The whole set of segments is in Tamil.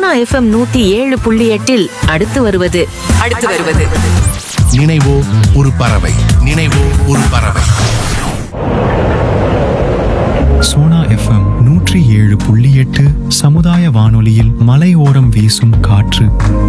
சோனா எஃப்எம் நூத்தி ஏழு புள்ளி எட்டில் அடுத்து வருவது அடுத்து வருவது நினைவோ ஒரு பறவை நினைவோ ஒரு பறவை சோனா எஃப்எம் நூற்றி ஏழு புள்ளி எட்டு சமுதாய வானொலியில் மலையோரம் வீசும் காற்று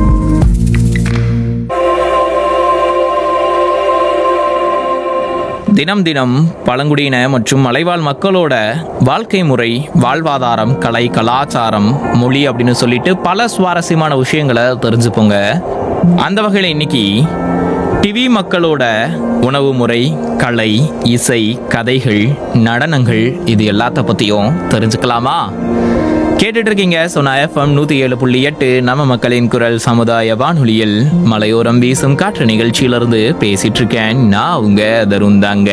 தினம் தினம் பழங்குடியின மற்றும் மலைவாழ் மக்களோட வாழ்க்கை முறை வாழ்வாதாரம் கலை கலாச்சாரம் மொழி அப்படின்னு சொல்லிட்டு பல சுவாரஸ்யமான விஷயங்களை தெரிஞ்சுப்போங்க அந்த வகையில் இன்னைக்கு டிவி மக்களோட உணவு முறை கலை இசை கதைகள் நடனங்கள் இது எல்லாத்த பற்றியும் தெரிஞ்சுக்கலாமா கேட்டுட்டு இருக்கீங்க சொன்ன எஃப்எம் நூத்தி ஏழு புள்ளி எட்டு நம்ம மக்களின் குரல் சமுதாய வானொலியில் மலையோரம் வீசும் காற்று நிகழ்ச்சியிலிருந்து பேசிட்டு இருக்கேன் நான் உங்க தருந்தாங்க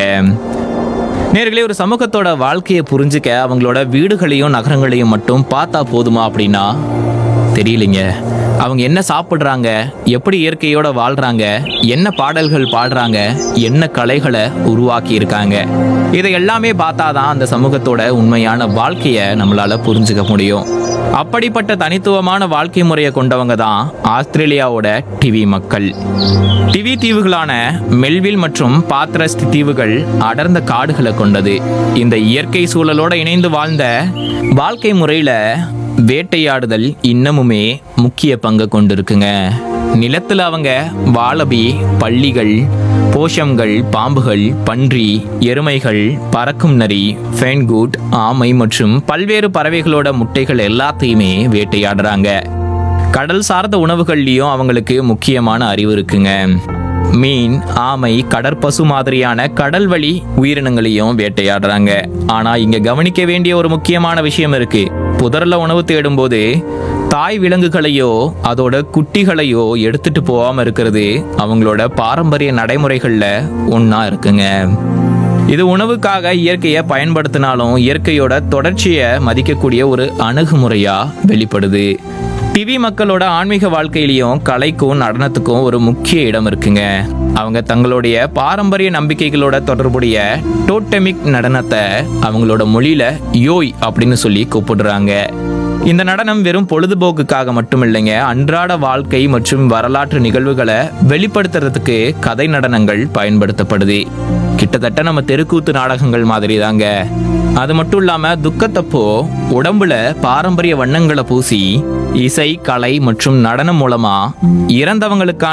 நேர்களே ஒரு சமூகத்தோட வாழ்க்கையை புரிஞ்சுக்க அவங்களோட வீடுகளையும் நகரங்களையும் மட்டும் பார்த்தா போதுமா அப்படின்னா தெரியலைங்க அவங்க என்ன சாப்பிட்றாங்க எப்படி இயற்கையோட வாழ்றாங்க என்ன பாடல்கள் பாடுறாங்க என்ன கலைகளை உருவாக்கி இருக்காங்க இதை எல்லாமே பார்த்தாதான் அந்த சமூகத்தோட உண்மையான வாழ்க்கையை நம்மளால புரிஞ்சுக்க முடியும் அப்படிப்பட்ட தனித்துவமான வாழ்க்கை முறையை கொண்டவங்க தான் ஆஸ்திரேலியாவோட டிவி மக்கள் டிவி தீவுகளான மெல்வில் மற்றும் பாத்ரஸ்ட் தீவுகள் அடர்ந்த காடுகளை கொண்டது இந்த இயற்கை சூழலோட இணைந்து வாழ்ந்த வாழ்க்கை முறையில வேட்டையாடுதல் இன்னமுமே முக்கிய பங்கு கொண்டிருக்குங்க நிலத்துல அவங்க வாலபி பள்ளிகள் போஷம்கள் பாம்புகள் பன்றி எருமைகள் பறக்கும் நரி ஃபேன்கூட் ஆமை மற்றும் பல்வேறு பறவைகளோட முட்டைகள் எல்லாத்தையுமே வேட்டையாடுறாங்க கடல் சார்ந்த உணவுகள்லயும் அவங்களுக்கு முக்கியமான அறிவு இருக்குங்க மீன் ஆமை கடற்பசு மாதிரியான கடல் வழி உயிரினங்களையும் வேட்டையாடுறாங்க ஆனா இங்க கவனிக்க வேண்டிய ஒரு முக்கியமான விஷயம் இருக்கு புதர்ல உணவு தேடும்போது தாய் விலங்குகளையோ அதோட குட்டிகளையோ எடுத்துட்டு போகாம இருக்கிறது அவங்களோட பாரம்பரிய நடைமுறைகள்ல ஒண்ணா இருக்குங்க இது உணவுக்காக இயற்கையை பயன்படுத்தினாலும் இயற்கையோட தொடர்ச்சியை மதிக்கக்கூடிய ஒரு அணுகுமுறையா வெளிப்படுது டிவி மக்களோட ஆன்மீக வாழ்க்கையிலையும் கலைக்கும் நடனத்துக்கும் ஒரு முக்கிய இடம் இருக்குங்க அவங்க தங்களுடைய பாரம்பரிய நம்பிக்கைகளோட தொடர்புடைய டோட்டமிக் நடனத்தை அவங்களோட மொழியில யோய் அப்படின்னு சொல்லி கூப்பிடுறாங்க இந்த நடனம் வெறும் பொழுதுபோக்குக்காக மட்டும் இல்லைங்க அன்றாட வாழ்க்கை மற்றும் வரலாற்று நிகழ்வுகளை வெளிப்படுத்துறதுக்கு கதை நடனங்கள் பயன்படுத்தப்படுது கிட்டத்தட்ட நம்ம தெருக்கூத்து நாடகங்கள் மாதிரி தாங்க அது மட்டும் இல்லாம துக்கத்தப்போ உடம்புல பாரம்பரிய வண்ணங்களை பூசி இசை கலை மற்றும் நடனம் மூலமா இறந்தவங்களுக்கான